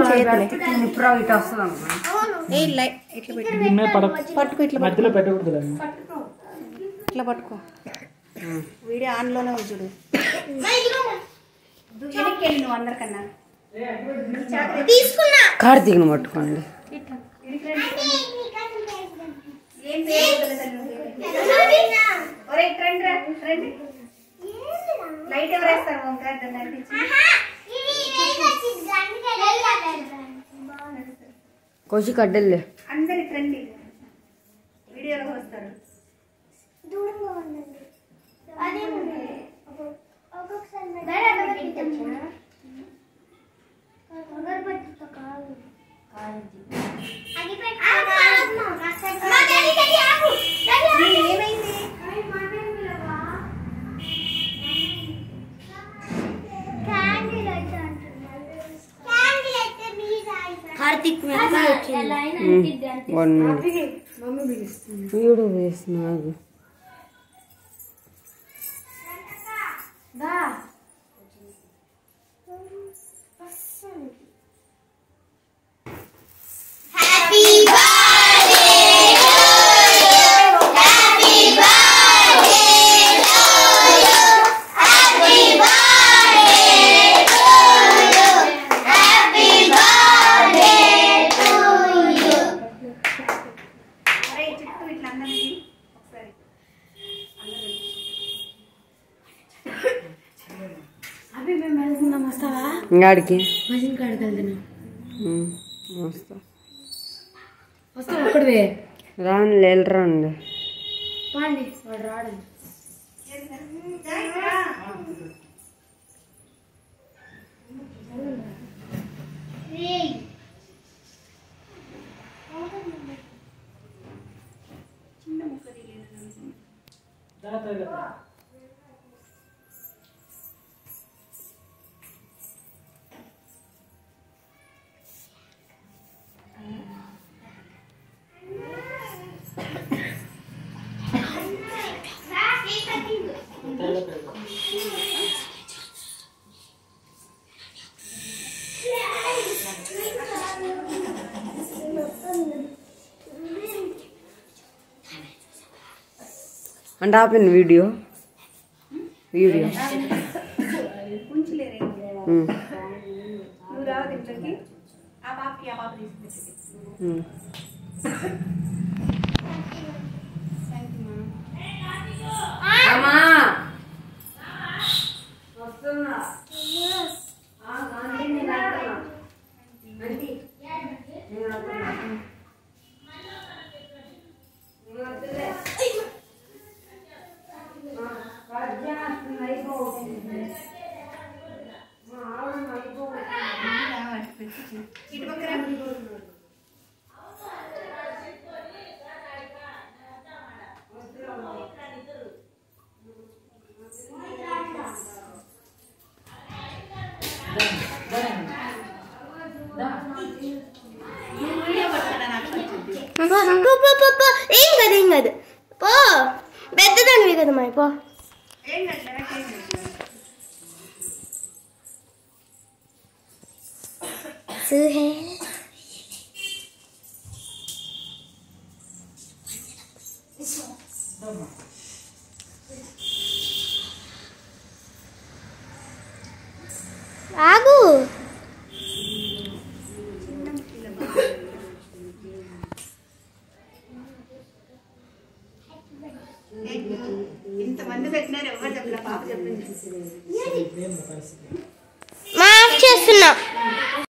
చేయట్లే ఇప్పుడు ఇటు వస్తుంది ఏ లై ఇట్లా పెట్టు దీని మీద పడ పట్టుకో ఇట్లా పట్టుకో మధ్యలో పెట్టకూడదు దాన్ని ఇట్లా పట్టుకో వీడియో ఆన్లోనే ఉంది చూడు నువ్వు అందరికన్నా తీసుకున్నా కార్తీక్ని పట్టుకోండి ఏం ఒరే ట్రెండ్ రా ట్రెండ్ లైట్ ఎవరు వేస్తారు వంకాయ కనిపించి కోసి కడ్డెళ్ళే అందరి ట్రెండ్ వీడియోలో వస్తారు ఏమైంది కార్తీక్ వన్ వీడు వేస్తున్నాడు happy birthday happy birthday happy birthday happy birthday to you అరే చుట్టూ ఇట్లా అందరినీ ఒకసారి ఇంగాడికి మజిన్ కాడికి వెళ్తున్నాం ఉమ్, వస్తా వస్తాం ఒక్కడివే రాను లేలరండి పాండి వాడు రాడు అంటే ఆపిన వీడియో వీడియో ఉంచలేరే ఉమ్, నువ్వు రావద్దు ఇంట్లోకి ఆ పాపకి ఆ పాప తీసుకొచ్చింది ఉమ్. అమ్మా వస్తున్నా ఆ, ఆంటీ నేను వెళ్తున్నా. ఆంటీ, నేను వెళ్తున్నా. నేను వద్దులే. ఆ, రాజ్యం వస్తుంది, అయిపోతుంది. మా ఆవిడ అయిపోతుంది. ఇటు పక్కన పో పో పో పో ఏం కాదు ఏం కాదు పో పెద్దదానివి కదా మా పో ఏం కాదు డైరెక్ట్ ఏం కాదు సుహేల్ ఆగు ఇంతమంది పెట్టినారు ఎవరు చెప్పలే పాప చెప్పింది మాఫ్ చేస్తున్నా